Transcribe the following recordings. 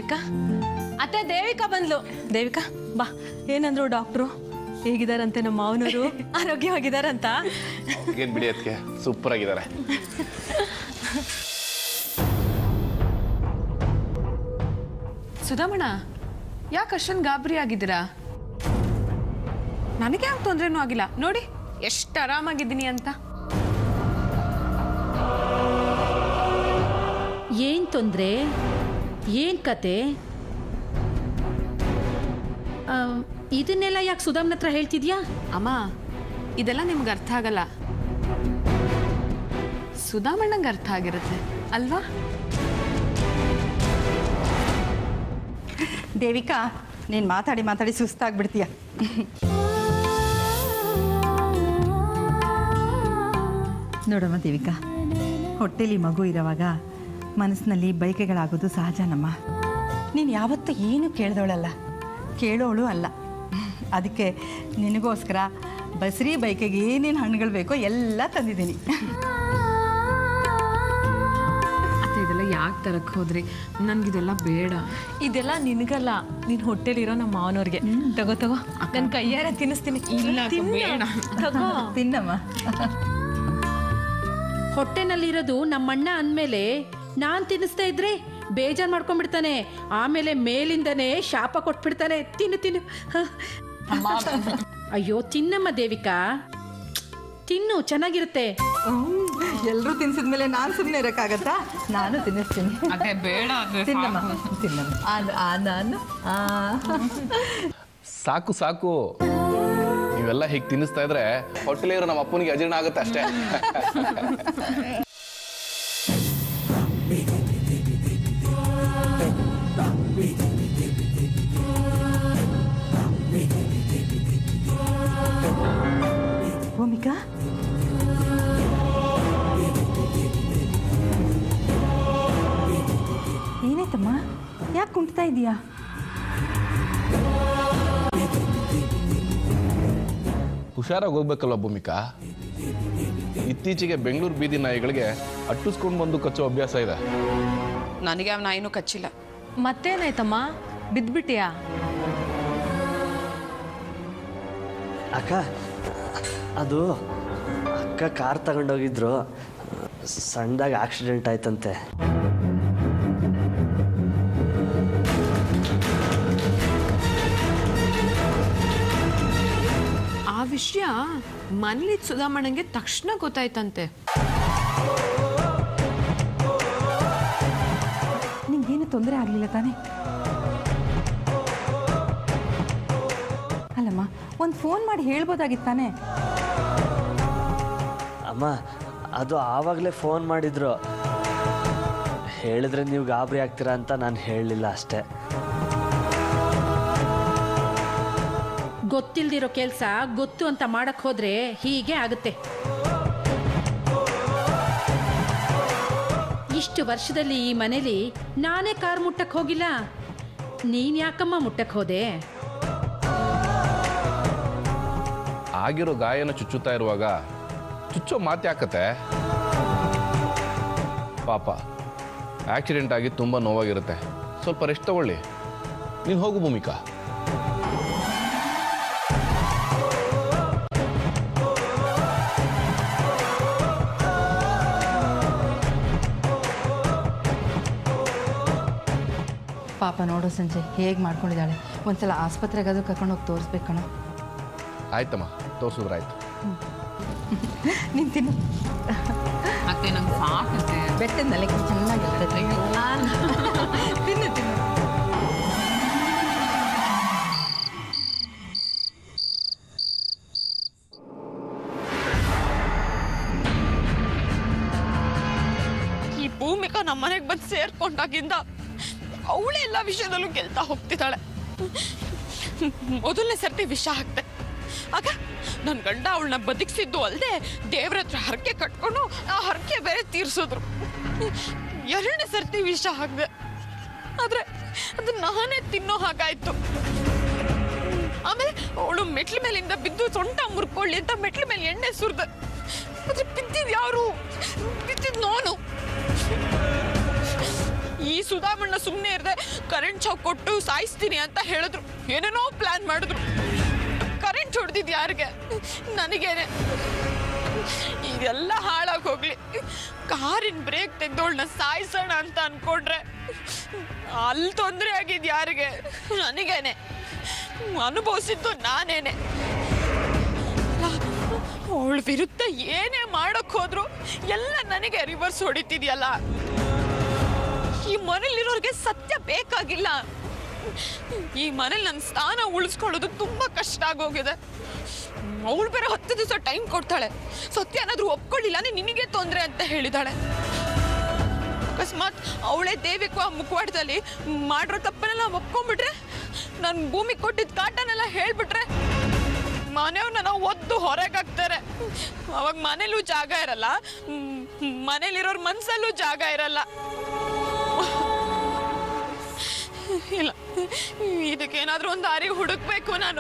ದೇವಿಕಾ ಅತ್ತೆ ದೇವಿಕಾ ಬಂದ್ಲು ದೇವಿಕಾ ಬಾ ಏನಂದ್ರು ಡಾಕ್ಟ್ರು ಹೇಗಿದಾರಂತೆ ನಮ್ಮ ಮಾವನವರು ಆರೋಗ್ಯವಾಗಿದಾರಂತ ಏನ್ ಬಿಡಿ ಅದಕ್ಕೆ ಸೂಪರ್ ಆಗಿದ್ದಾರೆ ಸುಧಾಮಣ ಯಾಕೆ ಅಷ್ಟೊಂದು ಗಾಬರಿ ಆಗಿದ್ದೀರಾ ನನಗೆ ಯಾವ ತೊಂದ್ರೆನೂ ಆಗಿಲ್ಲ ನೋಡಿ ಎಷ್ಟು ಆರಾಮಾಗಿದ್ದೀನಿ ಅಂತ ಏನ್ ತೊಂದ್ರೆ ಏನ್ ಕತೆ ಆ, ಇದನ್ನೆಲ್ಲ ಯಾಕೆ ಸುಧಾಮ್ನ ಹತ್ರ ಹೇಳ್ತಿದ್ಯಾ ಅಮ್ಮ ಇದೆಲ್ಲ ನಿಮ್ಗೆ ಅರ್ಥ ಆಗಲ್ಲ ಸುಧಾಮಣ್ಣಂಗೆ ಅರ್ಥ ಆಗಿರುತ್ತೆ ಅಲ್ವಾ ದೇವಿಕಾ ನೀನು ಮಾತಾಡಿ ಮಾತಾಡಿ ಸುಸ್ತಾಗ್ಬಿಡ್ತೀಯ ನೋಡಮ್ಮ ದೇವಿಕಾ ಹೊಟ್ಟೆಲಿ ಮಗು ಇರೋವಾಗ ಮನಸ್ಸಿನಲ್ಲಿ ಬೈಕೆಗಳಾಗೋದು ಸಹಜನಮ್ಮ ನೀನು ಯಾವತ್ತೂ ಏನು ಕೇಳ್ದವಳಲ್ಲ ಕೇಳೋಳು ಅಲ್ಲ ಅದಕ್ಕೆ ನಿನಗೋಸ್ಕರ ಬಸ್ರಿ ಬೈಕೆಗೆ ಏನೇನು ಹಣ್ಣುಗಳು ಬೇಕೋ ಎಲ್ಲ ತಂದಿದ್ದೀನಿ ಅತ್ತೆ ಇದೆಲ್ಲ ಯಾಕೆ ತರಕ್ಕೆ ಹೋದ್ರಿ ನನ್ಗಿದೆಲ್ಲ ಬೇಡ ಇದೆಲ್ಲ ನಿನಗಲ್ಲ ನಿನ್ ಹೊಟ್ಟೆಲಿರೋ ನಮ್ಮ ಮಾವನವ್ರಿಗೆ ತಗೋ ತಗೋ ನನ್ ಕೈಯಾರ ತಿನ್ನಿಸ್ತೀನಿ ಇಲ್ಲ ಅಕ್ಕ, ತಿನ್ನು. ಬೇಡ. ತಗೋ ತಿನ್ನಮ್ಮ ಹೊಟ್ಟೆನಲ್ಲಿರೋದು ನಮ್ಮಣ್ಣ ಅಂದಮೇಲೆ ನಾನ್ ತಿನ್ನಿಸ್ತಾ ಇದ್ರೆ ಬೇಜಾರ್ ಮಾಡ್ಕೊಂಡ್ಬಿಡ್ತಾನೆ ಆಮೇಲೆ ಮೇಲಿಂದನೇ ಶಾಪ ಕೊಟ್ಬಿಡ್ತಾನೆ ತಿನ್ನು ತಿನ್ನು ಹ. ಅಯ್ಯೋ ತಿನ್ನಮ್ಮ ದೇವಿಕಾ ತಿನ್ನು ಚೆನ್ನಾಗಿರುತ್ತೆ ಎಲ್ಲರೂ ತಿನ್ಸಿದ್ಮೇಲೆ ನಾನು ಸುಮ್ಮನೆ ಇರೋಕ್ಕಾಗತ್ತಾ ನಾನು ತಿನ್ನಿಸ್ತೀನಿ ಅದೇ ಬೇಡ ತಿನ್ನಮ್ಮ ತಿನ್ನಮ್ಮ ಆ- ಆ ನಾನು ಆ. ಸಾಕು ಸಾಕು ನೀವೆಲ್ಲ ಹೀಗೆ ತಿನ್ನಿಸ್ತಾ ಇದ್ರೆ ಹೊಟ್ಟೆಲಿ ಇರೋ ನಮ್ಮ ಅಪ್ಪನಿಗೆ ಅಜೀರ್ಣ ಆಗುತ್ತೆ ಅಷ್ಟೇ ಭೂಮಿಕಾ ಏನಾಯ್ತಮ್ಮ ಯಾಕೆ ಕುಂಟ್ತಾ ಇದೀಯಾ ಹುಷಾರಾಗಿ ಹೋಗ್ಬೇಕಲ್ವ ಭೂಮಿಕಾ ಇತ್ತೀಚೆಗೆ ಬೆಂಗಳೂರು ಬೀದಿ ನಾಯಿಗಳಿಗೆ ಅಟ್ಟಿಸ್ಕೊಂಡು ಬಂದು ಕಚ್ಚೋ ಅಭ್ಯಾಸ ಇದೆ ನನಗೆ ಅವನ ನಾಯಿನೂ ಕಚ್ಚಿಲ್ಲ ಮತ್ತೇನಾಯ್ತಮ್ಮ ಬಿದ್ಬಿಟ್ಟಿಯಾ ಅಕ್ಕ ಅದು ಅಕ್ಕ ಕಾರ್ ತಗೊಂಡೋಗಿದ್ರು ಸಣ್ಣದಾಗಿ ಆಕ್ಸಿಡೆಂಟ್ ಆಯ್ತಂತೆ ಆ ವಿಷಯ ಮನೇಲಿ ಸುಧಾಮಣ್ಣಂಗೆ ತಕ್ಷಣ ಗೊತ್ತಾಯ್ತಂತೆ ನಿಂಗೇನು ತೊಂದರೆ ಆಗಲಿಲ್ಲ ತಾನೇ ಅಲ್ಲಮ್ಮ ಒಂದು ಫೋನ್ ಮಾಡಿ ಹೇಳ್ಬೋದಾಗಿತ್ತು ತಾನೇ ಅಮ್ಮ ಅದು ಆವಾಗಲೇ ಫೋನ್ ಮಾಡಿದ್ರು ಹೇಳಿದ್ರೆ ನೀವು ಗಾಬರಿ ಆಗ್ತೀರಾ ಅಂತ ನಾನು ಹೇಳಲಿಲ್ಲ ಅಷ್ಟೇ ಗೊತ್ತಿಲ್ದಿರೋ ಕೆಲಸ ಗೊತ್ತು ಅಂತ ಮಾಡಕ್ ಹೋದ್ರೆ ಹೀಗೆ ಆಗುತ್ತೆ ಇಷ್ಟು ವರ್ಷದಲ್ಲಿ ಈ ಮನೇಲಿ ನಾನೇ ಕಾರ್ ಮುಟ್ಟಕ್ ಹೋಗಿಲ್ಲ ನೀನ್ ಯಾಕಮ್ಮ ಮುಟ್ಟಕ್ ಹೋದೆ ಆಗಿರೋ ಗಾಯನ ಚುಚ್ಚುತ್ತಾ ಇರುವಾಗ ಚುಚ್ಚೋ ಮಾತ್ಯಾಕತ್ತೆ ಪಾಪ ಆಕ್ಸಿಡೆಂಟ್ ಆಗಿ ತುಂಬ ನೋವಾಗಿರುತ್ತೆ ಸ್ವಲ್ಪ ರೆಸ್ಟ್ ತಗೊಳ್ಳಿ ನೀನು ಹೋಗು ಭೂಮಿಕಾ ಪಾಪ ನೋಡೋ ಸಂಜೆ ಹೇಗೆ ಮಾಡ್ಕೊಂಡಿದ್ದಾಳೆ ಒಂದ್ಸಲ ಆಸ್ಪತ್ರೆಗಾದ್ರೂ ಕರ್ಕೊಂಡೋಗಿ ತೋರಿಸ್ಬೇಕು ಕಣೋ ಆಯ್ತಮ್ಮ ತೋರಿಸಿದ್ರಾಯ್ತು ನೀನು ತಿನ್ನು ಮತ್ತೆ ನಂಗೆ ಸಾಕತ್ತೆ ಬೆಟ್ಟದ ನೆಲೆ ಚೆನ್ನಾಗಿರ್ತದೆ ತಿನ್ನು ತಿನ್ನು ಈ ಭೂಮಿಕಾ ನಮ್ಮ ಮನೆಗೆ ಬಂದು ಸೇರ್ಕೊಂಡಾಗಿಂದ ಅವಳೇ ಎಲ್ಲ ವಿಷಯದಲ್ಲೂ ಗೆಲ್ತಾ ಹೋಗ್ತಿದ್ದಾಳೆ ಮೊದಲನೇ ಸರ್ತಿ ವಿಷ ಹಾಕ್ತೆ ಆಗ ನನ್ನ ಗಂಡ ಅವಳನ್ನ ಬದುಕಿಸಿದ್ದು ಅಲ್ಲದೆ ದೇವ್ರ ಹತ್ರ ಹರಕೆ ಕಟ್ಕೊಂಡು ಆ ಹರಕೆ ಬೇರೆ ತೀರ್ಸಿದ್ರು ಎರಡನೇ ಸರ್ತಿ ವಿಷ ಹಾಕ್ದೆ ಆದ್ರೆ ಅದು ನಾನೇ ತಿನ್ನೋ ಹಾಗಾಯ್ತು ಆಮೇಲೆ ಅವಳು ಮೆಟ್ಲ ಮೇಲಿಂದ ಬಿದ್ದು ಸೊಂಟ ಮುರ್ಕೊಳ್ಳಿ ಅಂತ ಮೆಟ್ಲ ಮೇಲೆ ಎಣ್ಣೆ ಸುರಿದೆ ಆದ್ರೆ ಬಿದ್ದಿದ್ ಯಾರು ಬಿದ್ದಿದ್ ನಾನು ಈ ಸುಧಾಮಣ್ಣ ಸುಮ್ಮನೆ ಇರದೆ ಕರೆಂಟ್ ಶಾಕ್ ಕೊಟ್ಟು ಸಾಯಿಸ್ತೀನಿ ಅಂತ ಹೇಳಿದ್ರು ಏನೇನೋ ಪ್ಲಾನ್ ಮಾಡಿದ್ರು ಕರೆಂಟ್ ಹೊಡೆದಿದ್ದು ಯಾರಿಗೆ ನನಗೇನೆ ಇದೆಲ್ಲ ಹಾಳಾಗಿ ಹೋಗ್ಲಿ ಕಾರಿನ ಬ್ರೇಕ್ ತೆಗ್ದೋಳ್ನ ಸಾಯಿಸೋಣ ಅಂತ ಅನ್ಕೊಂಡ್ರೆ ಅಲ್ಲಿ ತೊಂದರೆ ಆಗಿದ್ ಯಾರಿಗೆ ನನಗೇನೆ ಅನುಭವಿಸಿದ್ದು ನಾನೇನೆ ಅವಳ ವಿರುದ್ಧ ಏನೇ ಮಾಡಕ್ ಹೋದ್ರು ಎಲ್ಲ ನನಗೆ ರಿವರ್ಸ್ ಹೊಡಿತಿದ್ಯಲ್ಲ ಈ ಮನೇಲಿರೋರ್ಗೆ ಸತ್ಯ ಬೇಕಾಗಿಲ್ಲ ಈ ಮನೇಲಿ ನನ್ನ ಸ್ಥಾನ ಉಳಿಸ್ಕೊಳ್ಳೋದು ತುಂಬಾ ಕಷ್ಟ ಆಗೋಗಿದೆ ಅವಳು ಬೇರೆ ಹತ್ತು ದಿವಸ ಟೈಮ್ ಕೊಡ್ತಾಳೆ ಸತ್ಯ ಏನಾದ್ರೂ ಒಪ್ಕೊಳ್ಳಿಲ್ಲ ಅಂದ್ರೆ ನಿನಗೆ ತೊಂದರೆ ಅಂತ ಹೇಳಿದಾಳೆ ಅಕಸ್ಮಾತ್ ಅವಳೇ ದೇವಿಕವ ಮುಖವಾಡದಲ್ಲಿ ಮಾಡಿರೋ ತಪ್ಪನ್ನೆಲ್ಲ ಒಪ್ಕೊಂಡ್ಬಿಟ್ರೆ ನನ್ನ ಭೂಮಿ ಕೊಟ್ಟಿದ್ದ ಕಾಟನೆಲ್ಲ ಹೇಳ್ಬಿಟ್ರೆ ಮನೆಯವ್ರನ್ನ ನಾವು ಒದ್ದು ಹೊರಗಾಕ್ತಾರೆ ಅವಾಗ ಮನೇಲೂ ಜಾಗ ಇರಲ್ಲ ಮ್, ಮನೇಲಿರೋರ್ ಮನ್ಸಲ್ಲೂ ಜಾಗ ಇರಲ್ಲ ಇಲ್ಲ ಇದಕ್ಕೇನಾದ್ರೂ ಒಂದು ದಾರಿ ಹುಡುಕ್ಬೇಕು ನಾನು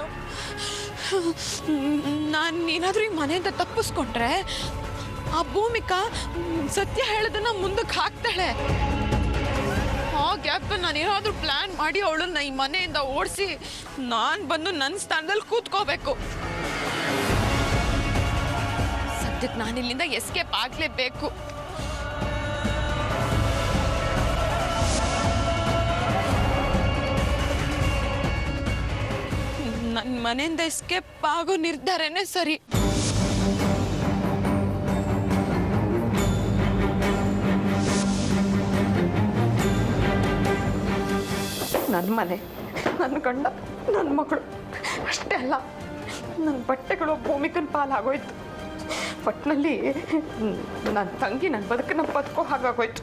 ನಾನು ಏನಾದ್ರೂ ಈ ಮನೆಯಿಂದ ತಪ್ಪಿಸ್ಕೊಂಡ್ರೆ ಆ ಭೂಮಿಕಾ ಮ್, ಸತ್ಯ ಹೇಳೋದನ್ನ ಮುಂದಕ್ಕೆ ಹಾಕ್ತಾಳೆ ಆ ಗ್ಯಾಪ್ ನಾನು ಏನಾದ್ರೂ ಪ್ಲಾನ್ ಮಾಡಿ ಅವಳನ್ನ ಈ ಮನೆಯಿಂದ ಓಡಿಸಿ ನಾನು ಬಂದು ನನ್ನ ಸ್ಥಾನದಲ್ಲಿ ಕೂತ್ಕೋಬೇಕು ಸದ್ಯಕ್ಕೆ ನಾನು ಇಲ್ಲಿಂದ ಎಸ್ಕೇಪ್ ಆಗ್ಲೇಬೇಕು ನನ್ನ ಮನೆಯಿಂದ ಎಸ್ಕೇಪ್ ಆಗೋ ನಿರ್ಧಾರನೇ ಸರಿ ನನ್ನ ಮನೆ ನನ್ನ ಗಂಡ ನನ್ನ ಮಗಳು ಅಷ್ಟೇ ಅಲ್ಲ ನನ್ನ ಬಟ್ಟೆಗಳು ಭೂಮಿಕನ ಪಾಲಾಗೋಯ್ತು ಒಟ್ಟಿನಲ್ಲಿ ನನ್ನ ತಂಗಿ ನನ್ನ ಬದುಕನ್ನ ಬದುಕೋ ಹಾಗಾಗೋಯ್ತು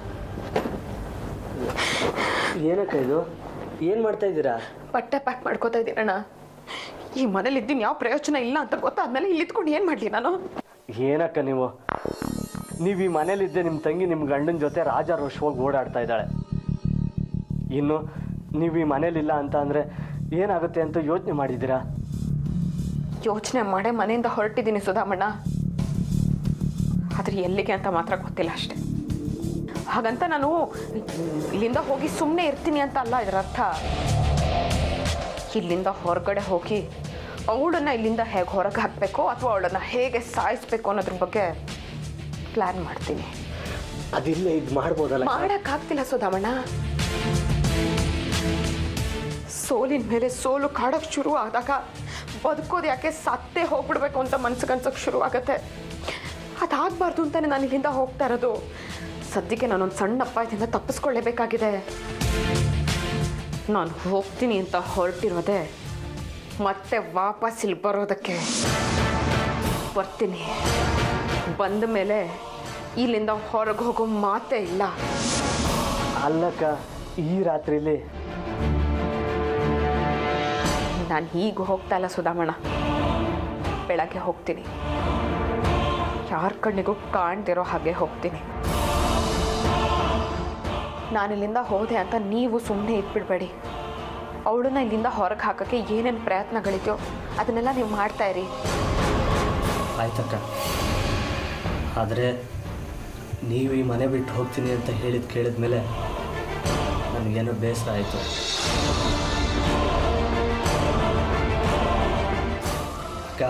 ಏನಕ್ಕ ಇದು ಏನು ಮಾಡ್ತಾ ಇದ್ದೀರಾ ಬಟ್ಟೆ ಪ್ಯಾಕ್ ಮಾಡ್ಕೋತಾ ಇದ್ದೀನಣ್ಣ ಈ ಮನೇಲಿ ಇದ್ದೀನಿ ಯಾವ ಪ್ರಯೋಜನ ಇಲ್ಲ ಅಂತ ಗೊತ್ತಾದ್ಮೇಲೆ ಇಲ್ಲಿ ಇದ್ಕೊಂಡು ಏನು ಮಾಡಲಿ ನಾನು ಏನಕ್ಕ ನೀವು ನೀವು ಈ ಮನೇಲಿದ್ದೆ ನಿಮ್ಮ ತಂಗಿ ನಿಮ್ಮ ಗಂಡನ ಜೊತೆ ರಾಜಾರೋಷವಾಗಿ ಓಡಾಡ್ತಾ ಇದ್ದಾಳೆ ಇನ್ನು ನೀವು ಈ ಮನೇಲಿಲ್ಲ ಅಂತ ಅಂದರೆ ಏನಾಗುತ್ತೆ ಅಂತ ಯೋಚನೆ ಮಾಡಿದ್ದೀರಾ ಯೋಚನೆ ಮಾಡೇ ಮನೆಯಿಂದ ಹೊರಟಿದ್ದೀನಿ ಸುಧಾಮಣ್ಣ ಆದ್ರೆ ಎಲ್ಲಿಗೆ ಅಂತ ಮಾತ್ರ ಗೊತ್ತಿಲ್ಲ ಅಷ್ಟೆ ಹಾಗಂತ ನಾನು ಇಲ್ಲಿಂದ ಹೋಗಿ ಸುಮ್ಮನೆ ಇರ್ತೀನಿ ಅಂತ ಅಲ್ಲ ಇದರ ಅರ್ಥ ಇಲ್ಲಿಂದ ಹೊರಗಡೆ ಹೋಗಿ ಅವಳನ್ನ ಇಲ್ಲಿಂದ ಹೇಗೆ ಹೊರಗೆ ಹಾಕಬೇಕು ಅಥವಾ ಅವಳನ್ನ ಹೇಗೆ ಸಾಯಿಸ್ಬೇಕು ಅನ್ನೋದ್ರ ಬಗ್ಗೆ ಪ್ಲ್ಯಾನ್ ಮಾಡ್ತೀನಿ ಅದಿಲ್ಲ ಇದು ಮಾಡ್ಬೋದಲ್ಲ ಮಾಡಕ್ಕಾಗ್ತಿಲ್ಲ ಸುಧಾಮಣ್ಣ ಸೋಲಿನ ಮೇಲೆ ಸೋಲು ಕಾಡೋಕೆ ಶುರು ಆದಾಗ ಬದುಕೋದು ಯಾಕೆ ಸತ್ತೇ ಹೋಗ್ಬಿಡ್ಬೇಕು ಅಂತ ಮನ್ಸಿಗೆ ಅನ್ಸೋಕೆ ಶುರು ಆಗತ್ತೆ ಅದಾಗಬಾರ್ದು ಅಂತಾನೆ ನಾನು ಇಲ್ಲಿಂದ ಹೋಗ್ತಾ ಇರೋದು ಸದ್ಯಕ್ಕೆ ನಾನೊಂದು ಸಣ್ಣ ಅಪಾಯದಿಂದ ತಪ್ಪಿಸ್ಕೊಳ್ಳೇಬೇಕಾಗಿದೆ ನಾನು ಹೋಗ್ತೀನಿ ಅಂತ ಹೊರಟಿರೋದೆ ಮತ್ತೆ ವಾಪಸ್ ಇಲ್ಲಿ ಬರೋದಕ್ಕೆ ಬರ್ತೀನಿ ಬಂದ ಮೇಲೆ ಇಲ್ಲಿಂದ ಹೊರಗೆ ಹೋಗೋ ಮಾತೇ ಇಲ್ಲ ಅಲ್ಲಕ್ಕ ಈ ರಾತ್ರಿಲಿ ನಾನು ಈಗ ಹೋಗ್ತಾ ಇಲ್ಲ ಸುಧಾಮಣ್ಣ ಬೆಳಗ್ಗೆ ಹೋಗ್ತೀನಿ ಯಾರ ಕಣ್ಣಿಗೂ ಕಾಣ್ದಿರೋ ಹಾಗೆ ಹೋಗ್ತೀನಿ ನಾನು ಇಲ್ಲಿಂದ ಹೋದೆ ಅಂತ ನೀವು ಸುಮ್ಮನೆ ಇಟ್ಬಿಡ್ಬೇಡಿ ಅವಳನ್ನ ಇಲ್ಲಿಂದ ಹೊರಗೆ ಹಾಕೋಕ್ಕೆ ಏನೇನು ಪ್ರಯತ್ನಗಳಿದೆಯೋ ಅದನ್ನೆಲ್ಲ ನೀವು ಮಾಡ್ತಾ ಇರಿ ಆಯ್ತಕ್ಕ ಆದರೆ ನೀವು ಈ ಮನೆ ಬಿಟ್ಟು ಹೋಗ್ತೀನಿ ಅಂತ ಹೇಳಿದ್ ಕೇಳಿದ ಮೇಲೆ ನನಗೇನೋ ಬೇಸರ ಆಯಿತು ಅಕ್ಕ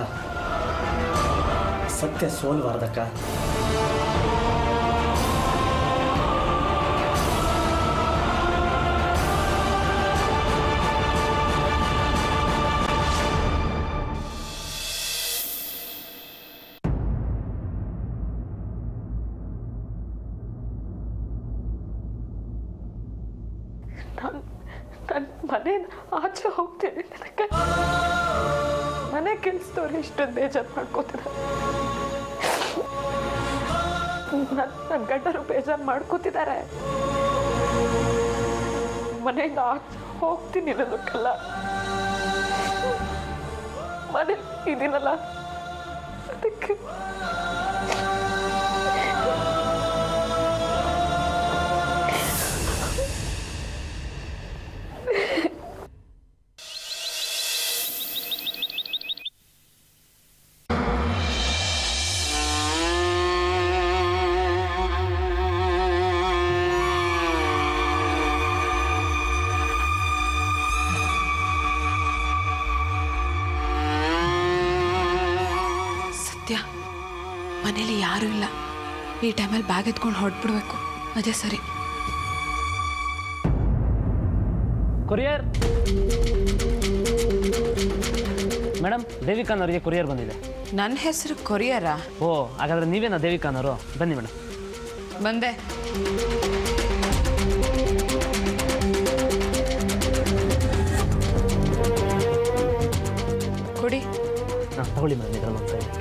ಸತ್ಯ ಸೋಲ್ಬಾರ್ದಕ್ಕ ನಾನು ನನ್ನ ಮನೆ ಆಚೆ ಹೋಗ್ತೀನಿ ನನಗೆ ಮನೆ ಕೆಲಸದವ್ರು ಇಷ್ಟೊಂದು ಬೇಜಾರು ಮಾಡ್ಕೋತಿದ್ದಾರೆ ನನ್ನ ನನ್ನ ಗಂಡರು ಬೇಜಾರು ಮಾಡ್ಕೋತಿದ್ದಾರೆ ಮನೆಯಿಂದ ಆಚೆ ಹೋಗ್ತೀನಿ ಅನ್ನೋದಕ್ಕಲ್ಲ ಮನೆ ಇದೀನಲ್ಲ ಅದಕ್ಕೆ ಆ ಮನೇಲಿ ಯಾರೂ ಇಲ್ಲ ಈ ಟೈಮಲ್ಲಿ ಬ್ಯಾಗ್ ಎತ್ಕೊಂಡು ಹೊರಟ್ಬಿಡ್ಬೇಕು ಅದೇ ಸರಿ ಕೊರಿಯರ್ ಮೇಡಮ್ ದೇವಿಕಾನ್ ಅವರಿಗೆ ಕೊರಿಯರ್ ಬಂದಿದೆ ನನ್ನ ಹೆಸರು ಕೊರಿಯರಾ ಓ ಹಾಗಾದ್ರೆ ನೀವೇನಾ ದೇವಿಕಾನ್ ಅವರು ಬನ್ನಿ ಮೇಡಮ್ ಬಂದೆ ಕೊಡಿ ಹಾಂ ತಗೊಳ್ಳಿ ಮೇಡಮ್ ಇದರಲ್ಲಿ ಒಂದು ಸೈಡ್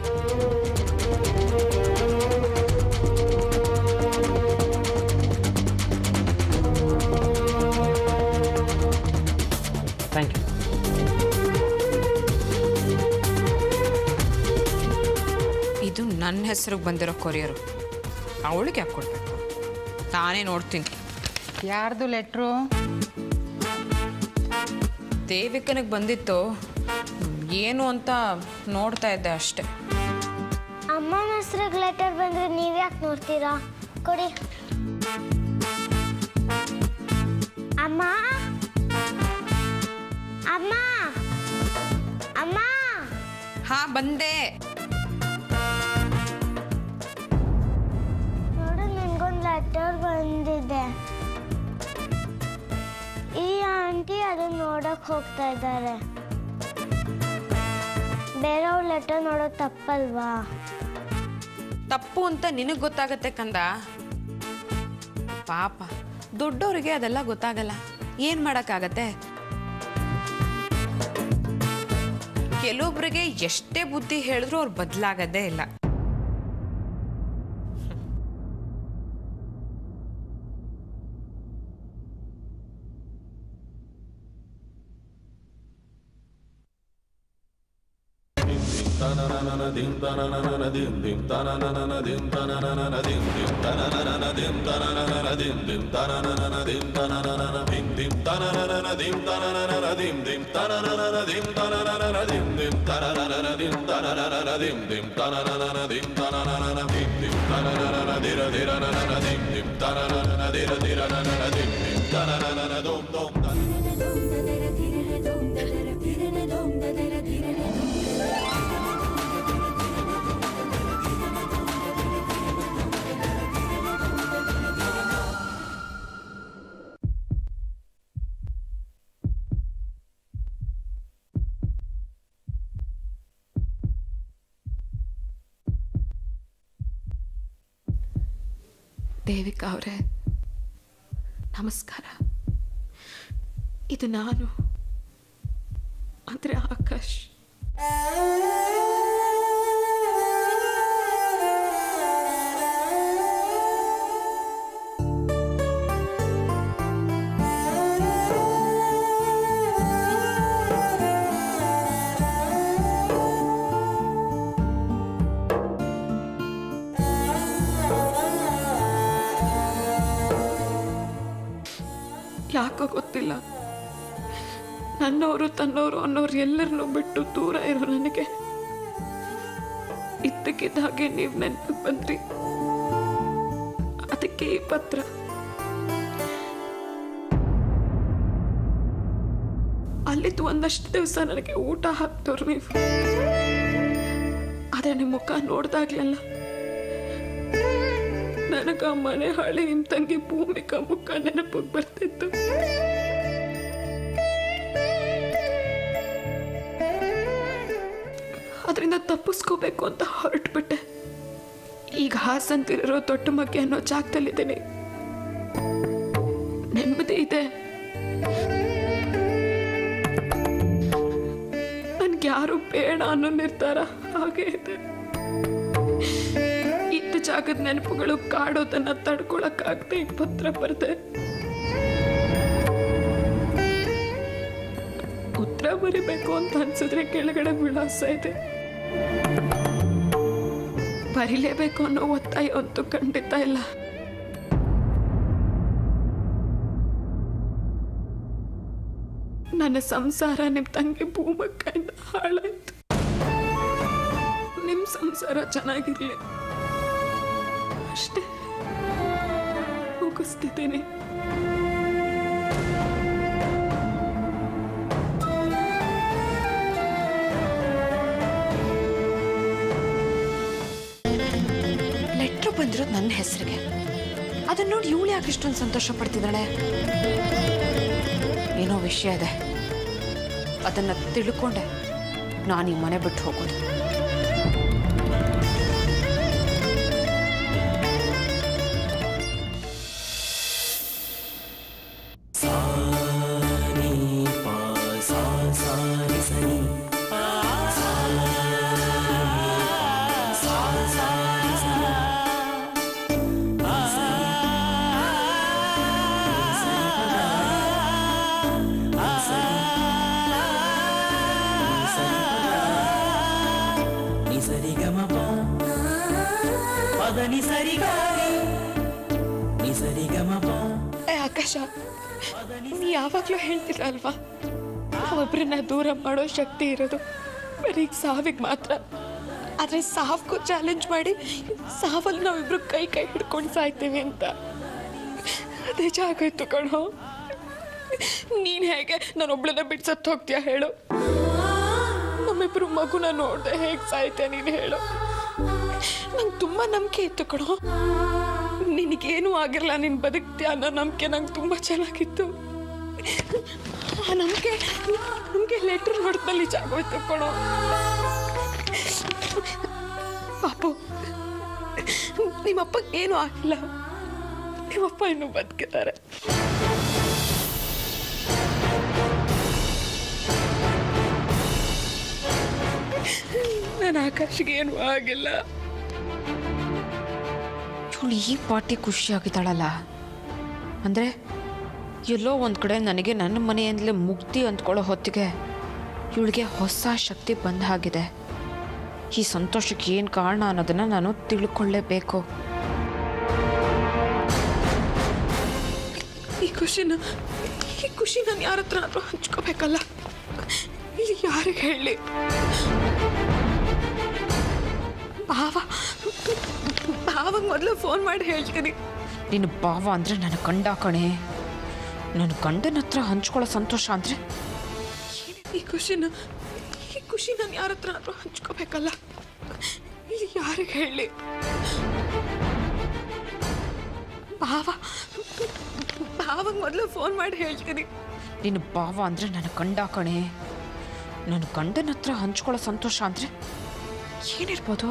ಥ್ಯಾಂಕ್ ಯು ಇದು ನನ್ನ ಹೆಸರಿಗೆ ಬಂದಿರೋ ಕೊರಿಯರು ಅವಳಿಗೆ ಯಾಕೆ ಕೊಡ್ಬೇಕು ನಾನೇ ನೋಡ್ತೀನಿ ಯಾರ್ದು ಲೆಟ್ರು ದೇವಿಕನಿಗೆ ಬಂದಿತ್ತು ಏನು ಅಂತ ನೋಡ್ತಾ ಇದ್ದೆ ಅಷ್ಟೆ ಅಮ್ಮನ ಹೆಸ್ರಿಗೆ ಲೆಟರ್ ಬಂದ್ರೆ ನೀವ್ ಯಾಕೆ ನೋಡ್ತೀರಾ ಕೊಡಿ ಅಮ್ಮ ಅಮ್ಮ ಅಮ್ಮ ಹಾ ಬಂದೆ ನೋಡು ನಿನ್ಗೊಂದು ಲೆಟರ್ ಬಂದಿದೆ ಈ ಆಂಟಿ ಅದನ್ನ ನೋಡಕ್ ಹೋಗ್ತಾ ಇದ್ದಾರೆ ಬೇರೆಯವ್ರ ಲೆಟರ್ ನೋಡೋದು ತಪ್ಪಲ್ವಾ ತಪ್ಪು ಅಂತ ನಿನಗೆ ಗೊತ್ತಾಗತ್ತೆ ಕಂದ ಪಾಪ ದೊಡ್ಡವರಿಗೆ ಅದೆಲ್ಲ ಗೊತ್ತಾಗಲ್ಲ ಏನು ಮಾಡೋಕ್ಕಾಗತ್ತೆ ಕೆಲವೊಬ್ಬರಿಗೆ ಎಷ್ಟೇ ಬುದ್ಧಿ ಹೇಳಿದ್ರು ಅವ್ರು ಬದಲಾಗದೇ ಇಲ್ಲ ದೇವಿಕಾ ಅವರೇ ನಮಸ್ಕಾರ ಇದು ನಾನು ಅಂದರೆ ಆಕಾಶ್ ಯಾಕೋ ಗೊತ್ತಿಲ್ಲ ನನ್ನವರು ತನ್ನವರು ಅನ್ನೋರು ಎಲ್ಲರನ್ನೂ ಬಿಟ್ಟು ದೂರ ಇರೋ ನನಗೆ ಇದ್ದಕ್ಕಿದ್ದ ಹಾಗೆ ನೀವು ನೆನಪಿಗೆ ಬಂದ್ರಿ ಅದಕ್ಕೆ ಈ ಪತ್ರ ಅಲ್ಲಿದ್ದು ಒಂದಷ್ಟು ದಿವಸ ನನಗೆ ಊಟ ಹಾಕ್ತವ್ರು ನೀವು ಆದರೆ ನಿಮ್ಮ ಮುಖ ನೋಡ್ದಾಗ್ಲೆಲ್ಲ ನನಗ ಮನೆ ಹಾಳಿ ನಿಮ್ಮ ತಂಗಿ ಭೂಮಿಕಾ ಮುಖ ನೆನಪಿಗೆ ಬರ್ತಿತ್ತು ಅದರಿಂದ ತಪ್ಪಿಸ್ಕೋಬೇಕು ಅಂತ ಹೊರಟ್ಬಿಟ್ಟೆ ಈಗ ಹಾಸಂತಿರೋ ದೊಡ್ಡ ಮಗ್ಗೆ ಅನ್ನೋ ಜಾಗದಲ್ಲಿದ್ದೀನಿ ನೆಮ್ಮದಿ ಇದೆ ನನ್ಗೆ ಯಾರು ಬೇಡ ಅನ್ನೋ ನಿರ್ಧಾರ ಹಾಗೆ ಇದೆ ಇದ್ದ ಜಾಗದ ನೆನಪುಗಳು ಕಾಡೋದನ್ನ ತಡ್ಕೊಳಕ್ಕಾಗದೆ ಈ ಪತ್ರ ಬರ್ದೆ ಉತ್ತರ ಬರಿಬೇಕು ಅಂತ ಅನ್ಸಿದ್ರೆ ಕೆಳಗಡೆ ವಿಳಾಸ ಇದೆ ಬರಿಲೇಬೇಕು ಅನ್ನೋ ಒತ್ತಾಯ ಅಂತೂ ಖಂಡಿತ ಇಲ್ಲ ನನ್ನ ಸಂಸಾರ ನಿಮ್ಮ ತಂಗಿ ಭೂಮಕ್ಕಿಂದ ಹಾಳಾಯ್ತು ನಿಮ್ಮ ಸಂಸಾರ ಚೆನ್ನಾಗಿರ್ಲಿ ಅಷ್ಟೇ ಮುಗಿಸ್ತಿದ್ದೀನಿ ಬಂದಿರೋದು ನನ್ನ ಹೆಸರಿಗೆ ಅದನ್ನ ನೋಡಿ ಇವಳು ಯಾಕೆ ಇಷ್ಟೊಂದು ಸಂತೋಷ ಪಡ್ತಿದ್ದಾಳೆ ಏನೋ ವಿಷಯ ಇದೆ ಅದನ್ನ ತಿಳ್ಕೊಂಡೆ ನಾನು ಈ ಮನೆ ಬಿಟ್ಟು ಹೋಗೋದು ಏ ಆಕಾಶ ನೀ ಯಾವಾಗಲೂ ಹೇಳ್ತಿರಲ್ವಾ ಒಬ್ಬರನ್ನ ದೂರ ಮಾಡೋ ಶಕ್ತಿ ಇರೋದು ಬರೀ ಸಾವಿಗೆ ಮಾತ್ರ ಆದರೆ ಸಾವ್ಗೂ ಚಾಲೆಂಜ್ ಮಾಡಿ ಸಾವಲ್ಲಿ ನಾವಿಬ್ರು ಕೈ ಕೈ ಹಿಡ್ಕೊಂಡು ಸಾಯ್ತೀವಿ ಅಂತ ಅದೇ ಜಾಗೋಯ್ತು ಕಣೋ ನೀನು ಹೇಗೆ ನಾನೊಬ್ಳನ್ನ ಬಿಟ್ಟು ಸತ್ತು ಹೋಗ್ತೀಯ ಹೇಳು ನಮ್ಮಿಬ್ರು ಮಗುನ ನೋಡ್ದೆ ಹೇಗೆ ಸಾಯ್ತೀಯ ನೀನು ಹೇಳು ನಂಗೆ ತುಂಬ ನಂಬಿಕೆ ಇತ್ತು ಕಣೋ ನಿನಗೇನು ಆಗಿರಲ್ಲ ನೀನು ಬದುಕ್ತೀಯ ಅನ್ನೋ ನಂಬಿಕೆ ನಂಗೆ ತುಂಬ ಚೆನ್ನಾಗಿತ್ತು ಆ ನಂಬಿಕೆ ನಮಗೆ ಲೆಟ್ರ್ ನೋಡಿದ್ಮೇಲೆ ಜಾಗೋಯ್ತು ಕಣೋ ಪಾಪು ನಿಮ್ಮಪ್ಪ ಏನೂ ಆಗಿಲ್ಲ ನಿಮ್ಮಪ್ಪ ಇನ್ನೂ ಬದುಕಿದ್ದಾರೆ ನನ್ನ ಆಕಾಶಿಗೆ ಏನೂ ಆಗಿಲ್ಲ ಇವಳು ಈ ಪಾರ್ಟಿ ಖುಷಿಯಾಗಿದ್ದಾಳಲ್ಲ ಅಂದರೆ ಎಲ್ಲೋ ಒಂದು ಕಡೆ ನನಗೆ ನನ್ನ ಮನೆಯಿಂದಲೇ ಮುಕ್ತಿ ಅಂದ್ಕೊಳ್ಳೋ ಹೊತ್ತಿಗೆ ಇವಳಿಗೆ ಹೊಸ ಶಕ್ತಿ ಬಂದ ಹಾಗಿದೆ ಈ ಸಂತೋಷಕ್ಕೆ ಏನು ಕಾರಣ ಅನ್ನೋದನ್ನು ನಾನು ತಿಳ್ಕೊಳ್ಳೇಬೇಕು ಈ ಖುಷಿನ ಈ ಖುಷಿ ನಾನು ಯಾರ ಹತ್ರ ಆದ್ರೂ ಹಂಚ್ಕೋಬೇಕಲ್ಲ ಇಲ್ಲಿ ಯಾರಿಗೆ ಹೇಳಿ ಭಾವ ಭಾವಾಗ ಮೊದಲು ಫೋನ್ ಮಾಡಿ ಹೇಳ್ತೀನಿ ನಿನ್ನ ಭಾವ ಅಂದರೆ ನನ್ನ ಗಂಡ ಕಣೆ ನನ್ನ ಗಂಡನ ಹತ್ರ ಹಂಚ್ಕೊಳ್ಳೋ ಸಂತೋಷ ಅಂದರೆ ಈ ಖುಷಿನ ಈ ಖುಷಿ ನಾನು ಯಾರ ಹತ್ರ ಆದ್ರೂ ಹಂಚ್ಕೋಬೇಕಲ್ಲ ಇಲ್ಲಿ ಯಾರಿಗೆ ಹೇಳಿ ಭಾವ ಭಾವಾಗ ಮೊದಲು ಫೋನ್ ಮಾಡಿ ಹೇಳ್ತೀನಿ ನಿನ್ನ ಭಾವ ಅಂದರೆ ನನ್ನ ಗಂಡ ಕಣೆ ನನ್ನ ಗಂಡನ ಹತ್ರ ಹಂಚ್ಕೊಳ್ಳೋ ಸಂತೋಷ ಅಂದರೆ ಏನಿರ್ಬೋದು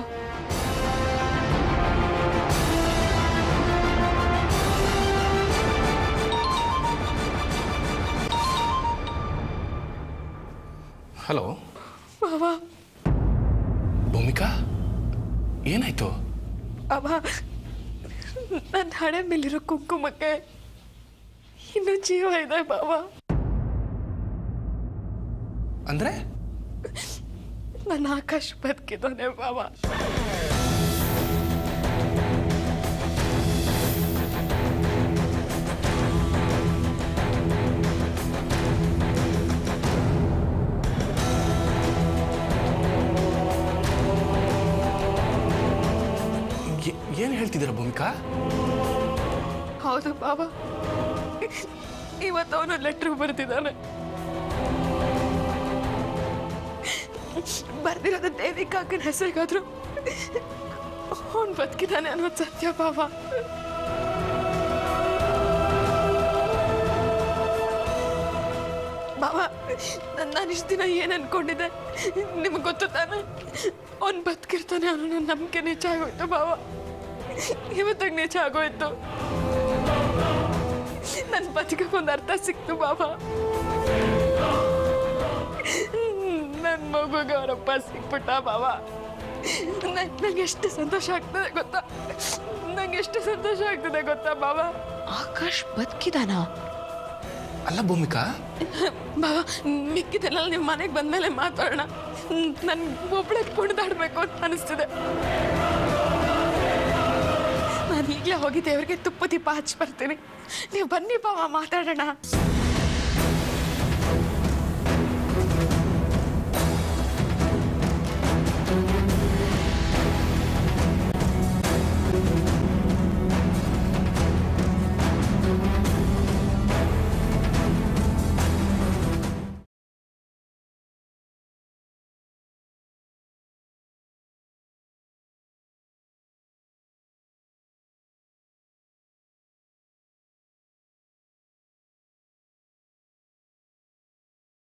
ಹಲೋ ಭಾವ ಭೂಮಿಕಾ ಏನಾಯ್ತು ಅವ ನನ್ನ ಹಣೆ ಮೇಲಿರೋ ಕುಂಕುಮಕ್ಕೆ ಇನ್ನೂ ಜೀವ ಇದೆ ಬಾವ ಅಂದ್ರೆ ನನ್ನ ಆಕಾಶ ಬದುಕಿದ್ದಾನೆ ಬಾವ ಏ- ಏನ್ ಹೇಳ್ತಿದ್ದೀರಾ ಭೂಮಿಕಾ ಹೌದು ಬಾಬಾ ಇವತ್ತು ಅವನು ಲೆಟ್ರ್ ಬರ್ತಿದ್ದಾನೆ ಬರ್ದಿರೋದು ದೇವಿಕಾಕನ ಹೆಸರಿಗಾದ್ರು ಅವನು ಬದುಕಿದ್ದಾನೆ ಅನ್ನೋದು ಸತ್ಯ ಬಾಬಾ ಬಾಬಾ ನಾನು ಇಷ್ಟು ದಿನ ಏನು ಅನ್ಕೊಂಡಿದ್ದೆ ನಿಮಗೆ ಗೊತ್ತು ತಾನೆ ಅವ್ನು ಬದುಕಿರ್ತಾನೆ ಅನ್ನೋ ನನ್ನ ನಂಬಿಕೆ ನಿಜ ಆಗೋಯ್ತು ಬಾಬಾ ಇವತ್ತಾಗ ನಿಜ ಆಗೋಯ್ತು ನನ್ನ ಬದುಕಕ್ಕೆ ಒಂದು ಅರ್ಥ ಸಿಕ್ತು ಬಾಬಾ ನನ್ನ ಮಗುಗೆ ಅವರಪ್ಪ ಸಿಕ್ಬಿಟ್ಟ ಬಾಬಾ ನಂಗೆ ಎಷ್ಟು ಸಂತೋಷ ಆಗ್ತದೆ ಗೊತ್ತಾ ನಂಗೆ ಎಷ್ಟು ಸಂತೋಷ ಆಗ್ತದೆ ಗೊತ್ತಾ ಬಾಬಾ ಆಕಾಶ್ ಬದುಕಿದಾನ ಅಲ್ಲ ಭೂಮಿಕಾ ಬಾಬಾ ಮಿಕ್ಕಿದೆಲ್ಲ ನಿಮ್ಮ ಮನೆಗೆ ಬಂದ್ಮೇಲೆ ಮಾತಾಡೋಣ ನನ್ಗೆ ಒಬ್ಳೆ ಕುಣಿದಾಡ್ಬೇಕು ಅಂತ ಅನಿಸ್ತಿದೆ ನಾನು ಈಗಲೇ ಹೋಗಿ ದೇವ್ರಿಗೆ ತುಪ್ಪ ದೀಪ ಹಚ್ಚಿ ಬರ್ತೀನಿ ನೀವು ಬನ್ನಿ ಬಾವ ಮಾತಾಡೋಣ